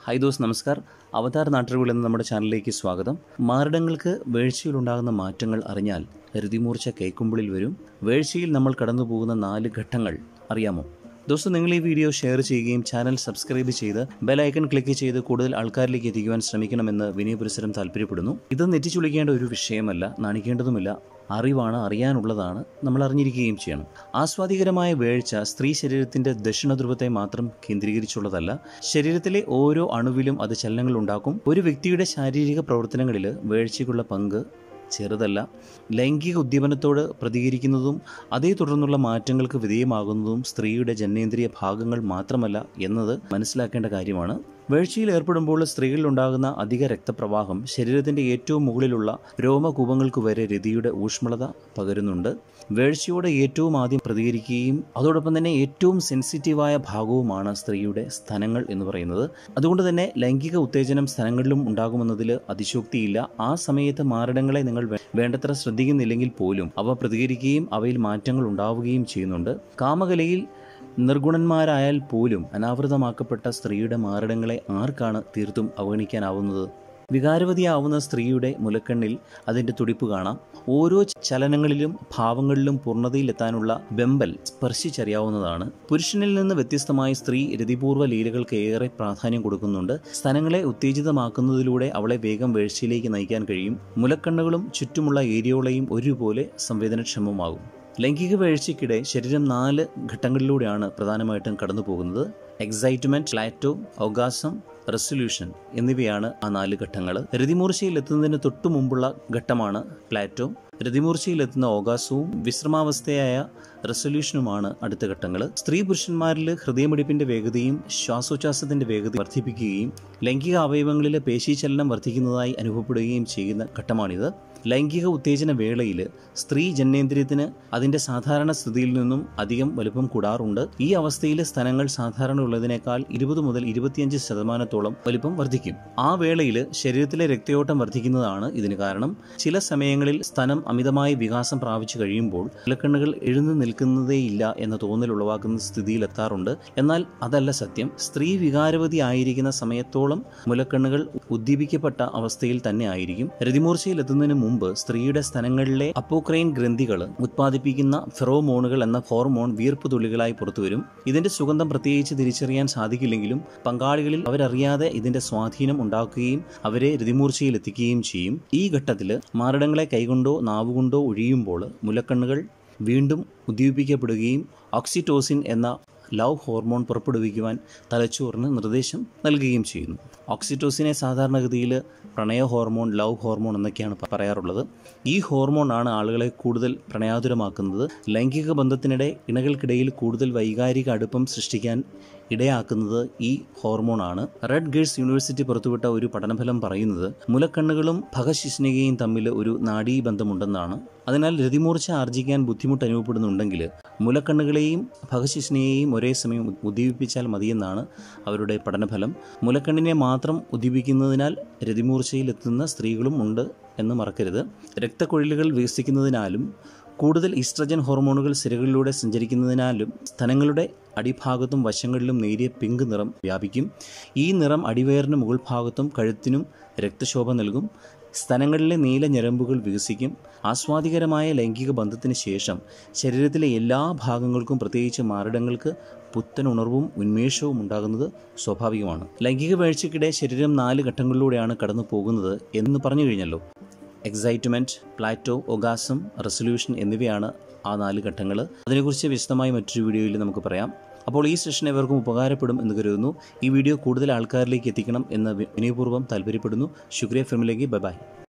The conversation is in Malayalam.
ഹായ് ദോസ് നമസ്കാർ അവതാർ നാട്ടുകൾ എന്ന നമ്മുടെ ചാനലിലേക്ക് സ്വാഗതം മാരടങ്ങൾക്ക് വേഴ്ചയിലുണ്ടാകുന്ന മാറ്റങ്ങൾ അറിഞ്ഞാൽ രതിമൂർച്ച കൈക്കുമ്പിളിൽ വരും വേഴ്ചയിൽ നമ്മൾ കടന്നു പോകുന്ന നാല് ഘട്ടങ്ങൾ അറിയാമോ ദോസ്തം നിങ്ങൾ ഈ വീഡിയോ ഷെയർ ചെയ്യുകയും ചാനൽ സബ്സ്ക്രൈബ് ചെയ്ത് ബെലൈക്കൺ ക്ലിക്ക് ചെയ്ത് കൂടുതൽ ആൾക്കാരിലേക്ക് എത്തിക്കുവാൻ ശ്രമിക്കണമെന്ന് വിനയപുരസരം താല്പര്യപ്പെടുന്നു ഇത് നെറ്റിച്ചുളിക്കേണ്ട ഒരു വിഷയമല്ല നാണിക്കേണ്ടതുമില്ല അറിവാണ് അറിയാനുള്ളതാണ് നമ്മൾ അറിഞ്ഞിരിക്കുകയും ചെയ്യണം ആസ്വാദികരമായ വേഴ്ച സ്ത്രീ ശരീരത്തിന്റെ ദക്ഷിണധ്രുവത്തെ മാത്രം കേന്ദ്രീകരിച്ചുള്ളതല്ല ശരീരത്തിലെ ഓരോ അണുവിലും അത് ചലനങ്ങൾ ഉണ്ടാക്കും ഒരു വ്യക്തിയുടെ ശാരീരിക പ്രവർത്തനങ്ങളിൽ വേഴ്ചയ്ക്കുള്ള പങ്ക് ചെറുതല്ല ലൈംഗിക ഉദ്യമനത്തോട് പ്രതികരിക്കുന്നതും അതേ തുടർന്നുള്ള മാറ്റങ്ങൾക്ക് വിധേയമാകുന്നതും സ്ത്രീയുടെ ജനനേന്ദ്രിയ ഭാഗങ്ങൾ മാത്രമല്ല എന്നത് മനസ്സിലാക്കേണ്ട കാര്യമാണ് വേഴ്ചയിൽ ഏർപ്പെടുമ്പോൾ സ്ത്രീകളിൽ ഉണ്ടാകുന്ന അധിക രക്തപ്രവാഹം ശരീരത്തിന്റെ ഏറ്റവും മുകളിലുള്ള രോമകൂപങ്ങൾക്ക് വരെ രതിയുടെ ഊഷ്മളത പകരുന്നുണ്ട് വേഴ്ചയോടെ ഏറ്റവും ആദ്യം പ്രതികരിക്കുകയും അതോടൊപ്പം തന്നെ ഏറ്റവും സെൻസിറ്റീവായ ഭാഗവുമാണ് സ്ത്രീയുടെ സ്ഥലങ്ങൾ എന്ന് പറയുന്നത് അതുകൊണ്ട് തന്നെ ലൈംഗിക ഉത്തേജനം സ്ഥലങ്ങളിലും ഉണ്ടാകുമെന്നതിൽ അതിശോക്തിയില്ല ആ സമയത്ത് മാരടങ്ങളെ നിങ്ങൾ വേ- വേണ്ടത്ര ശ്രദ്ധിക്കുന്നില്ലെങ്കിൽ പോലും അവ പ്രതികരിക്കുകയും അവയിൽ മാറ്റങ്ങൾ ഉണ്ടാവുകയും ചെയ്യുന്നുണ്ട് കാമകലയിൽ നിർഗുണന്മാരായാൽ പോലും അനാവൃതമാക്കപ്പെട്ട സ്ത്രീയുടെ മാരടങ്ങളെ ആർക്കാണ് തീർത്തും അവഗണിക്കാനാവുന്നത് വികാരവതിയാവുന്ന സ്ത്രീയുടെ മുലക്കണ്ണിൽ അതിൻ്റെ തുടിപ്പ് കാണാം ഓരോ ചലനങ്ങളിലും ഭാവങ്ങളിലും പൂർണ്ണതയിലെത്താനുള്ള ബെമ്പൽ സ്പർശിച്ചറിയാവുന്നതാണ് പുരുഷനിൽ നിന്ന് വ്യത്യസ്തമായി സ്ത്രീ രതിപൂർവ്വ ലീലകൾക്ക് ഏറെ പ്രാധാന്യം കൊടുക്കുന്നുണ്ട് സ്ഥലങ്ങളെ ഉത്തേജിതമാക്കുന്നതിലൂടെ അവളെ വേഗം വീഴ്ചയിലേക്ക് നയിക്കാൻ കഴിയും മുലക്കണ്ണുകളും ചുറ്റുമുള്ള ഏരിയോളയും ഒരുപോലെ സംവേദനക്ഷമമാകും ലൈംഗിക വീഴ്ചയ്ക്കിടെ ശരീരം നാല് ഘട്ടങ്ങളിലൂടെയാണ് പ്രധാനമായിട്ടും കടന്നു പോകുന്നത് എക്സൈറ്റ്മെന്റ് പ്ലാറ്റോ ഓഗാസം റെസൊല്യൂഷൻ എന്നിവയാണ് ആ നാല് ഘട്ടങ്ങൾ രതിമൂർച്ചയിൽ എത്തുന്നതിന് തൊട്ടു മുമ്പുള്ള ഘട്ടമാണ് പ്ലാറ്റോ രതിമൂർച്ചയിലെത്തുന്ന ഓഗാസവും വിശ്രമാവസ്ഥയായ റെസൊല്യൂഷനുമാണ് അടുത്ത ഘട്ടങ്ങൾ സ്ത്രീ പുരുഷന്മാരിൽ ഹൃദയമിടിപ്പിന്റെ വേഗതയും ശ്വാസോച്ഛ്വാസത്തിന്റെ വേഗത വർദ്ധിപ്പിക്കുകയും ലൈംഗിക അവയവങ്ങളിലെ പേശീചലനം വർദ്ധിക്കുന്നതായി അനുഭവപ്പെടുകയും ചെയ്യുന്ന ഘട്ടമാണിത് ലൈംഗിക ഉത്തേജന വേളയിൽ സ്ത്രീ ജനനേന്ദ്രിയത്തിന് അതിന്റെ സാധാരണ സ്ഥിതിയിൽ നിന്നും അധികം വലുപ്പം കൂടാറുണ്ട് ഈ അവസ്ഥയിൽ സ്ഥലങ്ങൾ സാധാരണ ഉള്ളതിനേക്കാൾ ഇരുപത് മുതൽ ഇരുപത്തിയഞ്ച് ശതമാനത്തോളം വലിപ്പം വർദ്ധിക്കും ആ വേളയിൽ ശരീരത്തിലെ രക്തയോട്ടം വർദ്ധിക്കുന്നതാണ് ഇതിന് കാരണം ചില സമയങ്ങളിൽ സ്തനം അമിതമായി വികാസം പ്രാപിച്ചു കഴിയുമ്പോൾ മുലക്കണ്ണുകൾ എഴുന്നു നിൽക്കുന്നതേയില്ല എന്ന തോന്നൽ ഉളവാക്കുന്ന സ്ഥിതിയിലെത്താറുണ്ട് എന്നാൽ അതല്ല സത്യം സ്ത്രീ വികാരവതി ആയിരിക്കുന്ന സമയത്തോളം മുലക്കണ്ണുകൾ ഉദ്ദീപിക്കപ്പെട്ട അവസ്ഥയിൽ തന്നെ ആയിരിക്കും രതിമൂർച്ചയിൽ എത്തുന്നതിന് മുമ്പ് സ്ത്രീയുടെ സ്തനങ്ങളിലെ അപ്പോക്രൈൻ ഗ്രന്ഥികൾ ഉത്പാദിപ്പിക്കുന്ന ഫെറോമോണുകൾ എന്ന ഹോർമോൺ വീർപ്പ് തുള്ളികളായി പുറത്തുവരും ഇതിന്റെ സുഗന്ധം പ്രത്യേകിച്ച് തിരിച്ചറിയാൻ സാധിക്കില്ലെങ്കിലും പങ്കാളികളിൽ അവരറിയാതെ ഇതിന്റെ സ്വാധീനം ഉണ്ടാക്കുകയും അവരെ രതിമൂർച്ചയിൽ എത്തിക്കുകയും ചെയ്യും ഈ ഘട്ടത്തിൽ മാരടങ്ങളെ കൈകൊണ്ടോ നാവുകൊണ്ടോ ഒഴിയുമ്പോൾ മുലക്കണ്ണുകൾ വീണ്ടും ഉദ്ദീപിക്കപ്പെടുകയും ഓക്സിറ്റോസിൻ എന്ന ലവ് ഹോർമോൺ പുറപ്പെടുവിക്കുവാൻ തലച്ചോറിന് നിർദ്ദേശം നൽകുകയും ചെയ്യുന്നു ഓക്സിറ്റോസിനെ സാധാരണഗതിയിൽ പ്രണയ ഹോർമോൺ ലവ് ഹോർമോൺ എന്നൊക്കെയാണ് പ- പറയാറുള്ളത് ഈ ഹോർമോൺ ആണ് ആളുകളെ കൂടുതൽ പ്രണയാതുരമാക്കുന്നത് ലൈംഗിക ബന്ധത്തിനിടെ ഇണകൾക്കിടയിൽ കൂടുതൽ വൈകാരിക അടുപ്പം സൃഷ്ടിക്കാൻ ഇടയാക്കുന്നത് ഈ ഹോർമോണാണ് റെഡ് ഗേഴ്സ് യൂണിവേഴ്സിറ്റി പുറത്തുവിട്ട ഒരു പഠനഫലം പറയുന്നത് മുലക്കണ്ണുകളും ഭഗശിഷ്ണികയും തമ്മിൽ ഒരു നാഡീബന്ധമുണ്ടെന്നാണ് അതിനാൽ രതിമൂർച്ച ആർജിക്കാൻ ബുദ്ധിമുട്ട് അനുഭവപ്പെടുന്നുണ്ടെങ്കിൽ മുലക്കണ്ണുകളെയും ഭഗശിഷ്ണിയെയും ഒരേ സമയം ഉദ്- ഉദ്ദീപിപ്പിച്ചാൽ മതിയെന്നാണ് അവരുടെ പഠനഫലം മുലക്കണ്ണിനെ മാത്രം ഉദ്ദീപിക്കുന്നതിനാൽ രതിമൂർച്ചയിലെത്തുന്ന സ്ത്രീകളും ഉണ്ട് എന്ന് മറക്കരുത് രക്തക്കുഴലുകൾ വികസിക്കുന്നതിനാലും കൂടുതൽ ഈസ്ട്രജൻ ഹോർമോണുകൾ സിരകളിലൂടെ സഞ്ചരിക്കുന്നതിനാലും സ്തനങ്ങളുടെ അടിഭാഗത്തും വശങ്ങളിലും നേരിയ പിങ്ക് നിറം വ്യാപിക്കും ഈ നിറം അടിവയറിന് മുകൾ ഭാഗത്തും കഴുത്തിനും രക്തശോഭ നൽകും സ്തനങ്ങളിലെ നീല ഞരമ്പുകൾ വികസിക്കും ആസ്വാദികരമായ ലൈംഗിക ബന്ധത്തിന് ശേഷം ശരീരത്തിലെ എല്ലാ ഭാഗങ്ങൾക്കും പ്രത്യേകിച്ച് മാരടങ്ങൾക്ക് പുത്തൻ ഉണർവും ഉന്മേഷവും ഉണ്ടാകുന്നത് സ്വാഭാവികമാണ് ലൈംഗിക വീഴ്ചയ്ക്കിടെ ശരീരം നാല് ഘട്ടങ്ങളിലൂടെയാണ് കടന്നു പോകുന്നത് എന്ന് പറഞ്ഞു കഴിഞ്ഞല്ലോ എക്സൈറ്റ്മെൻറ്റ് പ്ലാറ്റോ ഒഗാസം റെസൊല്യൂഷൻ എന്നിവയാണ് ആ നാല് ഘട്ടങ്ങൾ അതിനെക്കുറിച്ച് വിശദമായി മറ്റൊരു വീഡിയോയിൽ നമുക്ക് പറയാം അപ്പോൾ ഈ സെഷൻ എവർക്കും ഉപകാരപ്പെടും എന്ന് കരുതുന്നു ഈ വീഡിയോ കൂടുതൽ ആൾക്കാരിലേക്ക് എത്തിക്കണം എന്ന് വിനയപൂർവ്വം താല്പര്യപ്പെടുന്നു ശുക്രിയ ഫിലിമിലേക്ക് ബൈ ബൈ